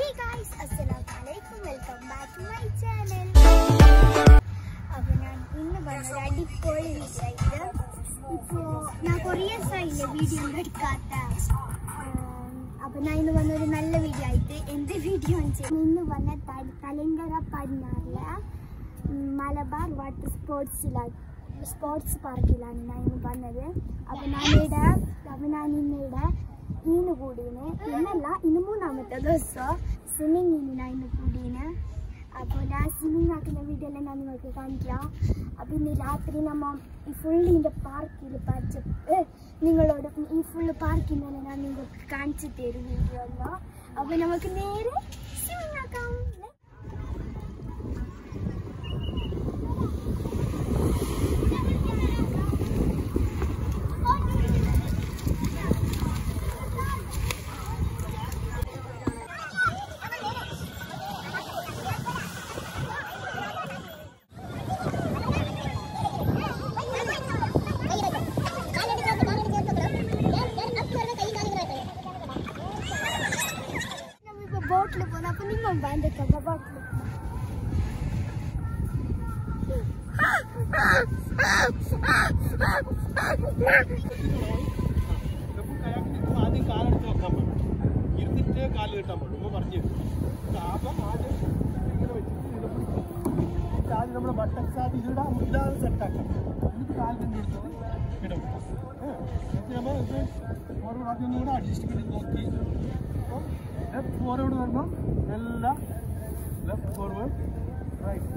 ഹേ guys അസ്സലാമു അലൈക്കും welcome back to my channel അപ്പോൾ ഞാൻ ഇന്ന് പറഞ്ഞത് അടിപൊളി വീഡിയോ ഇപ്പോൾ ഞാൻ കുറേ ദിവസമായില്ലേ വീഡിയോ ഒന്നും എടുക്കാത്ത അപ്പോൾ ഞാൻ ഇന്ന് വന്നൊരു നല്ല വീഡിയോ ആയിട്ട് എന്ത് വീഡിയോ ഇന്ന് വന്ന ത- തലങ്കര പടിഞ്ഞാറിലെ ഉം, മലബാർ വാട്ടർ സ്പോർട്സിലാണ് സ്പോർട്സ് പാർക്കിലാണ് ഞാൻ ഇന്ന് വന്നത് അപ്പോൾ ഞാനിവിടെ അപ്പോൾ ഞാൻ ഇന്നിവിടെ ഇന്ന് കൂടീന് ഇന്നല്ല ഇന്ന് മൂന്നാമത്തെ ദിവസം സ്വിമ്മിങ്ങിന് ഞാൻ ഇന്ന് കൂടീന് അപ്പോൾ ഞാൻ സ്വിമ്മിങ് ആക്കുന്ന വീഡിയോ എല്ലാം ഞാൻ നിങ്ങൾക്ക് കാണിക്കാം അപ്പോൾ ഇന്ന് രാത്രി നമ്മ ഈ ഫുള്ളിൻ്റെ പാർക്കിൽ പച്ച ഏ, നിങ്ങളോട് ഈ ഫുള്ള് പാർക്കിൽ തന്നെ ഞാൻ നിങ്ങൾക്ക് കാണിച്ചു തരും വീഡിയോ എല്ലാം അപ്പോൾ നമുക്ക് നേരെ സ്വിമ്മിങ് ആക്കാം നമ്മളിപ്പോൾ ബോട്ടിൽ പോകുന്നത് അപ്പോൾ നിങ്ങൾ വേണ്ടിക്കണ്ട ബോട്ടിൽ ആദ്യം കാലെടുത്ത് വെക്കാൻ പറ്റും ഇരുന്നിട്ടേ കാല് കിട്ടാൻ പറ്റും ഉമ്മ പറഞ്ഞു അപ്പം ആദ്യം ഇങ്ങനെ വെച്ചിട്ട് ഇതിനെ പിടിക്കും. എന്നിട്ട് ആദ്യം നമ്മുടെ ബട്ടക്സ് ആദ്യം ഇതിടാ ഇതാണ് സെറ്റാക്കാം എന്നിട്ട് കാലിൻ്റെ എടുത്ത് ഇടും ഏ, എന്നിട്ട് നമ്മൾ ഇത് ഫോർവേഡ് ആദ്യം ഒന്നും കൂടെ അഡ്ജസ്റ്റ്മെൻറ്റ് നോക്കി അപ്പം ലെഫ്റ്റ് ഫോർവേഡ് വരുമ്പം എല്ലാം ലെഫ്റ്റ് ഫോർവേഡ് റൈറ്റ്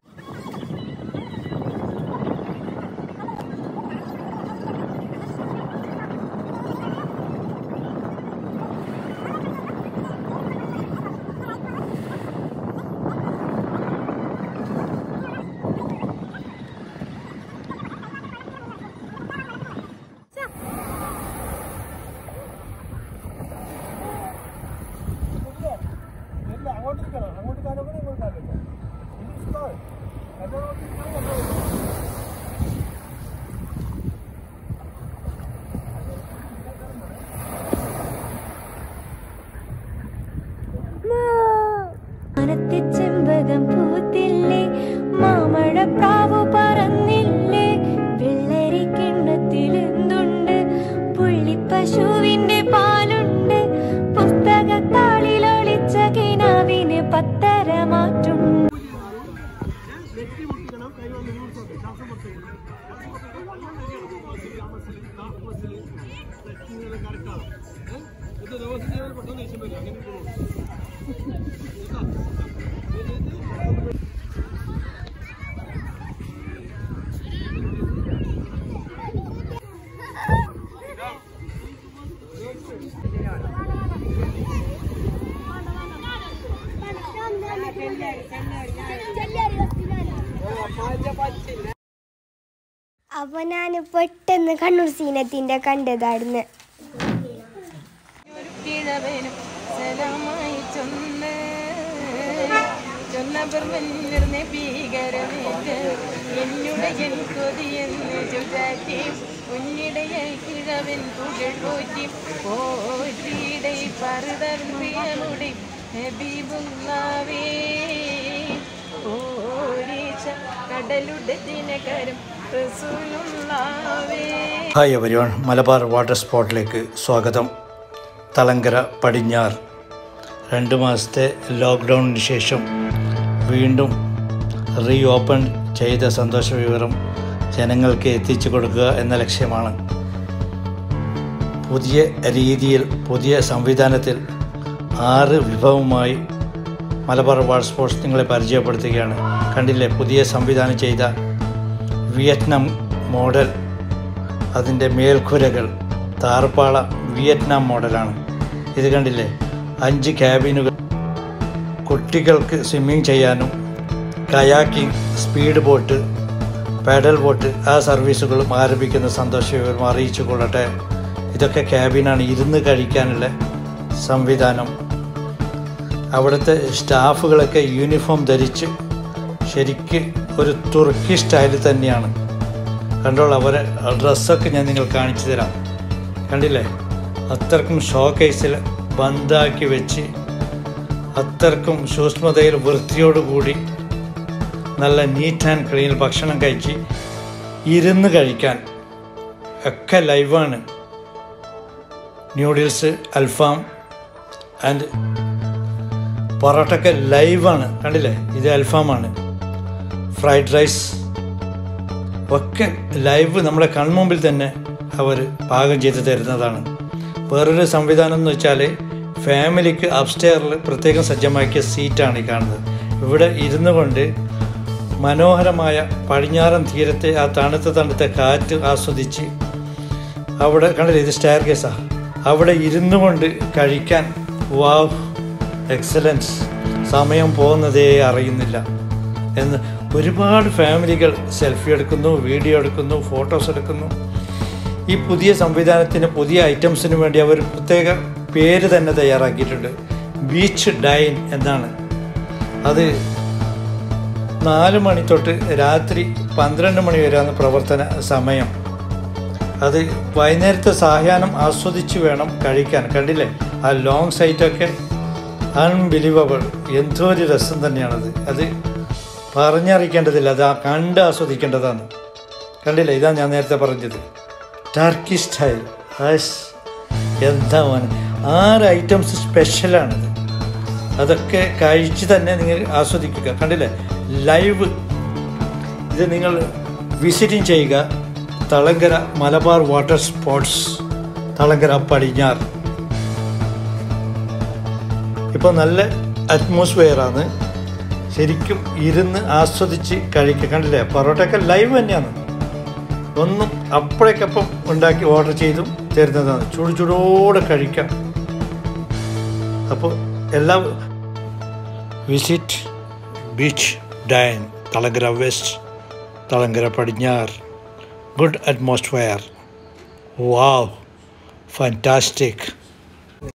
എല്ലാം അങ്ങോട്ട് നിൽക്കണം അങ്ങോട്ട് കാലം കൂടെ ഇങ്ങോട്ട് കാലം ഇല്ല. ഇനി slow. അങ്ങോട്ട് നിൽക്കണം, അങ്ങോട്ട് നിൽക്കണം. മാനത്തെ ചെമ്പകം പൂത്തില്ലേ മാമഴ പ്രാവു പറന്നില്ലേ വെള്ളരി കിണ്ണത്തിൽ എന്തുണ്ട് പുള്ളിപ്പശുവിന്റെ പാലുണ്ട് പുസ്തകത്താളിൽ ഒളിച്ച കിനാവിന് പത്തര മാറ്റും നെറ്റി മുട്ടിക്കണം കൈ വന്ന് നൂർത്തോട്ട് ശ്വാസം പുറത്തേക്ക് കറക്റ്റാണ് ഇത് ദിവസം ചെയ്യാൻ പെട്ടെന്ന് ദേഷ്യം വരും അങ്ങനെ പോകും അപ്പോൾ ഞാൻ പെട്ടെന്ന് കണ്ണൂർ സീനത്തിൻ്റെ കണ്ടതായിരുന്നു ഒരു കിഴവനും സലാമായി ചൊന്ന് ചൊന്നവർ മന്നിർന്ന് ഭീകരമേറ്റ് എന്നുടയൻ കൊതിയെന്ന് ചുറ്റാറ്റി ഉന്നിടയ കിഴവൻ പുകഴ് പോറ്റി പോറ്റിയുടെ പറുതൻ പ്രിയമുടി ഹബീബുല്ലാവേ ഓരീച്ച കടലുടെ ദിനകരം റസൂലുള്ളാവേ ഹായ് എവരിവൺ മലബാർ വാട്ടർ സ്പോട്ടിലേക്ക് സ്വാഗതം തളങ്കര പടിഞ്ഞാർ രണ്ട് മാസത്തെ ലോക്ക്ഡൗണിന് ശേഷം വീണ്ടും റീ ഓപ്പൺ ചെയ്ത സന്തോഷ വിവരം ജനങ്ങൾക്ക് എത്തിച്ചു കൊടുക്കുക എന്ന ലക്ഷ്യമാണ് പുതിയ രീതിയിൽ പുതിയ സംവിധാനത്തിൽ ആറ് വിഭവമായി മലബാർ വാട്ടർ സ്പോർട്സ് നിങ്ങളെ പരിചയപ്പെടുത്തുകയാണ് കണ്ടില്ലേ പുതിയ സംവിധാനം ചെയ്ത വിയറ്റ്നാം മോഡൽ അതിൻ്റെ മേൽക്കുരകൾ താർപ്പാള വിയറ്റ്നാം മോഡലാണ് ഇത് കണ്ടില്ലേ അഞ്ച് ക്യാബിനുകൾ കുട്ടികൾക്ക് സ്വിമ്മിങ് ചെയ്യാനും kayaking speed boat paddle boat ആ സർവീസുകളും ആരംഭിക്കുന്ന സന്തോഷ വിവരം അറിയിച്ചു കൊള്ളട്ടെ ഇതൊക്കെ ക്യാബിനാണ് ഇരുന്ന് കഴിക്കാനുള്ള സംവിധാനം അവിടുത്തെ സ്റ്റാഫുകളൊക്കെ യൂണിഫോം ധരിച്ച് ശരിക്ക് ഒരു തുർക്കി സ്റ്റൈലിൽ തന്നെയാണ് കണ്ടോളൂ അവരെ ഡ്രസ്സൊക്കെ ഞാൻ നിങ്ങൾ കാണിച്ചു തരാം കണ്ടില്ലേ അത്രക്കും ഷോ കേസിൽ ബന്ധാക്കി വെച്ച് അത്രക്കും സൂക്ഷ്മതയിൽ വൃത്തിയോടുകൂടി നല്ല നീറ്റ് ആൻഡ് ക്ലീൻ ഭക്ഷണം കഴിച്ച് ഇരുന്ന് കഴിക്കാൻ ഒക്കെ ലൈവാണ് ന്യൂഡിൽസ് അൽഫാം ആൻഡ് പൊറോട്ടൊക്കെ ലൈവാണ് കണ്ടില്ലേ ഇത് അൽഫാമാണ് ഫ്രൈഡ് റൈസ് ഒക്കെ ലൈവ് നമ്മുടെ കൺമുമ്പിൽ തന്നെ അവർ പാകം ചെയ്ത് തരുന്നതാണ് വേറൊരു സംവിധാനം എന്ന് വെച്ചാൽ ഫാമിലിക്ക് അപ്സ്റ്റെയറിൽ പ്രത്യേകം സജ്ജമാക്കിയ സീറ്റാണ് ഈ കാണുന്നത് ഇവിടെ ഇരുന്നു കൊണ്ട് മനോഹരമായ പടിഞ്ഞാറൻ തീരത്തെ ആ തണുത്ത തണുത്ത കാറ്റ് ആസ്വദിച്ച് അവിടെ കണ്ടില്ലേ ഇത് സ്റ്റയർ കേസാണ് അവിടെ ഇരുന്നു കൊണ്ട് കഴിക്കാൻ വാവ് എക്സലൻസ് സമയം പോകുന്നതേ അറിയുന്നില്ല എന്ന് ഒരുപാട് ഫാമിലികൾ സെൽഫി എടുക്കുന്നു വീഡിയോ എടുക്കുന്നു ഫോട്ടോസ് എടുക്കുന്നു ഈ പുതിയ സംവിധാനത്തിന് പുതിയ ഐറ്റംസിന് വേണ്ടി അവർ പ്രത്യേക പേര് തന്നെ തയ്യാറാക്കിയിട്ടുണ്ട് ബീച്ച് ഡൈൻ എന്നാണ് അത് നാല് മണി തൊട്ട് രാത്രി പന്ത്രണ്ട് മണി വരെയാണ് പ്രവർത്തന സമയം അത് വൈകുന്നേരത്തെ സായാഹ്നം ആസ്വദിച്ച് വേണം കഴിക്കാൻ കണ്ടില്ലേ ആ ലോങ് സൈറ്റൊക്കെ അൺബിലീവബിൾ എന്തോ ഒരു രസം തന്നെയാണത് അത് പറഞ്ഞറിയിക്കേണ്ടതില്ല അത് ആ കണ്ട് ആസ്വദിക്കേണ്ടതാണ് കണ്ടില്ലേ ഇതാ ഞാൻ നേരത്തെ പറഞ്ഞത് ടർക്കി സ്റ്റൈൽ ഹസ് എന്താ മോനെ ആറ് ഐറ്റംസ് സ്പെഷ്യലാണിത് അതൊക്കെ കഴിച്ച് തന്നെ നിങ്ങൾ ആസ്വദിക്കുക കണ്ടില്ലേ ലൈവ് ഇത് നിങ്ങൾ വിസിറ്റിംഗ് ചെയ്യുക തളങ്കര മലബാർ വാട്ടർ സ്പോർട്സ് തളങ്കര പടിഞ്ഞാറ് ഇപ്പോൾ നല്ല അറ്റ്മോസ്ഫിയറാണ് ശരിക്കും ഇരുന്ന് ആസ്വദിച്ച് കഴിക്കുക കണ്ടില്ലേ പൊറോട്ടയൊക്കെ ലൈവ് തന്നെയാണ് ഒന്നും അപ്പോഴേക്കപ്പം ഉണ്ടാക്കി ഓർഡർ ചെയ്തും തരുന്നതാണ് ചൂട് ചൂടോടെ കഴിക്കാം അപ്പോൾ എല്ലാം visit beach dine Thalangara west Thalangara പടിഞ്ഞാറ് ഗുഡ് അറ്റ്മോസ്ഫിയർ വാവ് ഫാൻറ്റാസ്റ്റിക്